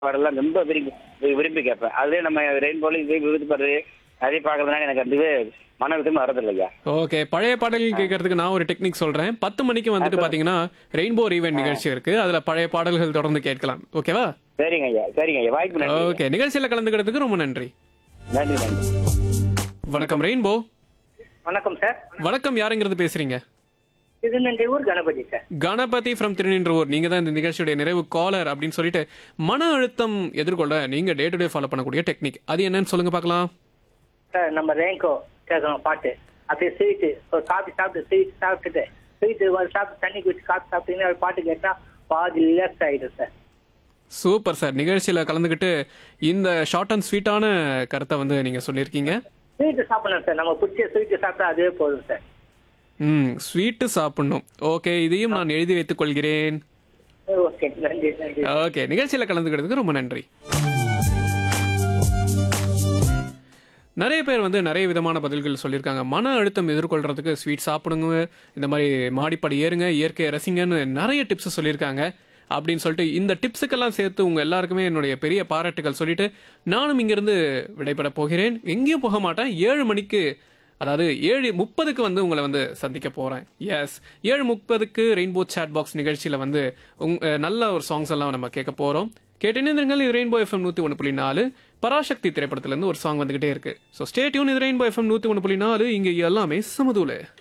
பாடலாம் ரொம்ப விரும்பி விரும்பி கேட்பேன் அதுலேயே நம்ம ரெயின்போல இதே விருது பாடுறது அதே பார்க்கறதுனால எனக்கு அதுவே மன அழுத்தம் வரதில்லையா ஓகே பழைய பாடல்கள் கேட்கறதுக்கு நான் ஒரு டெக்னிக் சொல்றேன் பத்து மணிக்கு வந்துட்டு பாத்தீங்கன்னா ரெயின்போ ரீவெண்ட் நிகழ்ச்சி இருக்கு அதுல பழைய பாடல்கள் தொடர்ந்து கேட்கலாம் ஓகேவா சரிங்க ஐயா சரிங்க ஐயா வாய்ப்பு நன்றி ஓகே நிகழ்ச்சியில கலந்துக்கிறதுக்கு ரொம்ப நன்றி நன்றி நன்றி வணக்கம் ரெயின்போ வணக்கம் சார் வணக்கம் யாருங்கிறது பேசுறீங்க திருநெல்வேலி ஊர் கணபதி சார் கணபதி ஃப்ரம் திருநின்றவூர் நீங்க தான் இந்த நிகழ்ச்சியுடைய நிறைவு காலர் அப்படின்னு சொல்லிட்டு மன அழுத்தம் எதிர்கொள்ள நீங்க டே டு டே ஃபாலோ பண்ணக்கூடிய டெக்னிக் அது என்னன்னு சொல்லுங்க பார்க்கலாம் சார் நம்ம ரேங்கோ கேட்கணும் பாட்டு அப்படியே ஸ்வீட்டு ஒரு காபி சாப்பிட்டு ஸ்வீட் சாப்பிட்டுட்டு ஸ்வீட்டு ஒரு சாப்பிட்டு தண்ணி குடிச்சு காப்பி சாப்பிட்டீங்கன்னா ஒரு பாட்டு கேட்டா பாதி ரிலாக்ஸ் ஆயிடும் சார் சூப்பர் சார் நிகழ்ச்சியில கலந்துக்கிட்டு இந்த ஷார்ட் அண்ட் ஸ்வீட்டான கருத்தை வந்து நீங்க சொல்லியிருக்கீங்க ஸ்வீட்டு சாப்பிடணும் சார் நம்ம பிடிச்ச ஸ்வீட்டு சாப்பிட்டா அதுவே போதும் சார் ம் ஸ்வீட்டு சாப்பிடணும் ஓகே இதையும் நான் எழுதி வைத்துக் கொள்கிறேன் ஓகே நன்றி நன்றி ஓகே நிகழ்ச்சியில கலந்துக்கிறதுக்கு ரொம்ப நன்றி நிறைய பேர் வந்து நிறைய விதமான பதில்கள் சொல்லியிருக்காங்க மன அழுத்தம் எதிர்கொள்றதுக்கு ஸ்வீட் சாப்பிடுங்க இந்த மாதிரி மாடிப்படி ஏறுங்க இயற்கையை ரசிங்கன்னு நிறைய டிப்ஸ் சொல்லியிருக்காங்க அப்படின்னு சொல்லிட்டு இந்த டிப்ஸுக்கெல்லாம் சேர்த்து உங்க எல்லாருக்குமே என்னுடைய பெரிய பாராட்டுகள் சொல்லிட்டு நானும் இங்கிருந்து விடைபெற போகிறேன் எங்கேயும் போக மாட்டேன் ஏழு மணிக்கு அதாவது ஏழு முப்பதுக்கு வந்து உங்களை வந்து சந்திக்க போறேன் எஸ் ஏழு முப்பதுக்கு ரெயின்போ சேட் பாக்ஸ் நிகழ்ச்சியில வந்து உங் அஹ் நல்ல ஒரு சாங்ஸ் எல்லாம் நம்ம கேட்க போறோம் கேட்டிருந்தீர்கள் இது ரெயின்போ எஃப்எம் நூத்தி ஒன்று புள்ளி நாலு பராசக்தி திரைப்படத்துல இருந்து ஒரு சாங் வந்துகிட்டே இருக்கு ஸோ ஸ்டேட்யூன் இது ரெயின்போ எஃப்எம் நூத்தி ஒன்று புள்ளி நாலு இங்க எல்லாமே சமதூல